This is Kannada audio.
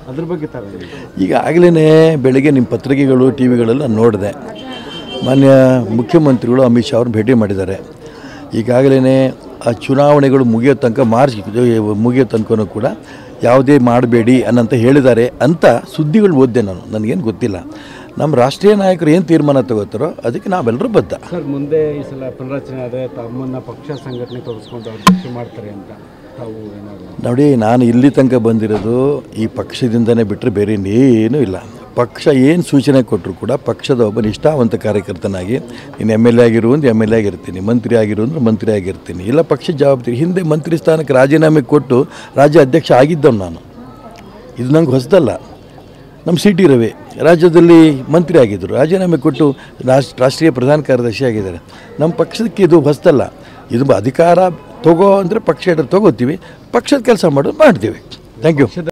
ಅದ್ರ ಬಗ್ಗೆ ತಾವೇನು ಈಗಾಗಲೇ ಬೆಳಗ್ಗೆ ನಿಮ್ಮ ಪತ್ರಿಕೆಗಳು ಟಿ ವಿಗಳೆಲ್ಲ ನೋಡಿದೆ ಮಾನ್ಯ ಮುಖ್ಯಮಂತ್ರಿಗಳು ಅಮಿತ್ ಶಾ ಅವ್ರನ್ನ ಭೇಟಿ ಮಾಡಿದ್ದಾರೆ ಈಗಾಗಲೇ ಆ ಚುನಾವಣೆಗಳು ಮುಗಿಯೋ ತನಕ ಮಾರ್ಚ್ ಮುಗಿಯೋ ತನಕನೂ ಕೂಡ ಯಾವುದೇ ಮಾಡಬೇಡಿ ಅನ್ನಂತ ಹೇಳಿದ್ದಾರೆ ಅಂತ ಸುದ್ದಿಗಳು ಓದಿದೆ ನಾನು ನನಗೇನು ಗೊತ್ತಿಲ್ಲ ನಮ್ಮ ರಾಷ್ಟ್ರೀಯ ನಾಯಕರು ಏನು ತೀರ್ಮಾನ ತಗೋತಾರೋ ಅದಕ್ಕೆ ನಾವೆಲ್ಲರೂ ಬದ್ಧ ಸರ್ ಮುಂದೆ ಈ ಸಲ ಪುನರಚನೆ ಆದರೆ ತಮ್ಮನ್ನ ಪಕ್ಷ ಸಂಘಟನೆ ತೊಡಗಿಸ್ಕೊಂಡು ಅಧ್ಯಕ್ಷ ಮಾಡ್ತಾರೆ ಅಂತ ತಾವು ಏನಾದ್ರು ನೋಡಿ ನಾನು ಇಲ್ಲಿ ತನಕ ಬಂದಿರೋದು ಈ ಪಕ್ಷದಿಂದನೇ ಬಿಟ್ಟರೆ ಬೇರೆ ಇನ್ನೇನೂ ಇಲ್ಲ ಪಕ್ಷ ಏನು ಸೂಚನೆ ಕೊಟ್ಟರು ಕೂಡ ಪಕ್ಷದ ಒಬ್ಬ ನಿಷ್ಠಾವಂತ ಕಾರ್ಯಕರ್ತನಾಗಿ ನೀನು ಎಮ್ ಎಲ್ ಎ ಆಗಿರು ಅಂದ್ರೆ ಎಮ್ ಎಲ್ ಎ ಆಗಿರ್ತೀನಿ ಮಂತ್ರಿ ಆಗಿರು ಅಂದ್ರೆ ಮಂತ್ರಿ ಆಗಿರ್ತೀನಿ ಇಲ್ಲ ಪಕ್ಷ ಜವಾಬ್ದಾರಿ ಹಿಂದೆ ಮಂತ್ರಿ ಸ್ಥಾನಕ್ಕೆ ರಾಜೀನಾಮೆ ಕೊಟ್ಟು ರಾಜ್ಯ ಅಧ್ಯಕ್ಷ ಆಗಿದ್ದವನು ನಾನು ಇದು ನಂಗೆ ಹೊಸದಲ್ಲ ನಮ್ಮ ಸಿ ಟಿ ರವಿ ರಾಜ್ಯದಲ್ಲಿ ಮಂತ್ರಿ ಆಗಿದ್ದರು ರಾಜೀನಾಮೆ ಕೊಟ್ಟು ರಾಷ್ಟ್ರ ರಾಷ್ಟ್ರೀಯ ಪ್ರಧಾನ ಕಾರ್ಯದರ್ಶಿ ಆಗಿದ್ದಾರೆ ನಮ್ಮ ಪಕ್ಷಕ್ಕೆ ಇದು ಹೊಸದಲ್ಲ ಇದು ಅಧಿಕಾರ ತಗೋ ಅಂದರೆ ಪಕ್ಷ ತಗೋತೀವಿ ಪಕ್ಷದ ಕೆಲಸ ಮಾಡೋದು ಮಾಡ್ತೀವಿ ಥ್ಯಾಂಕ್ ಯು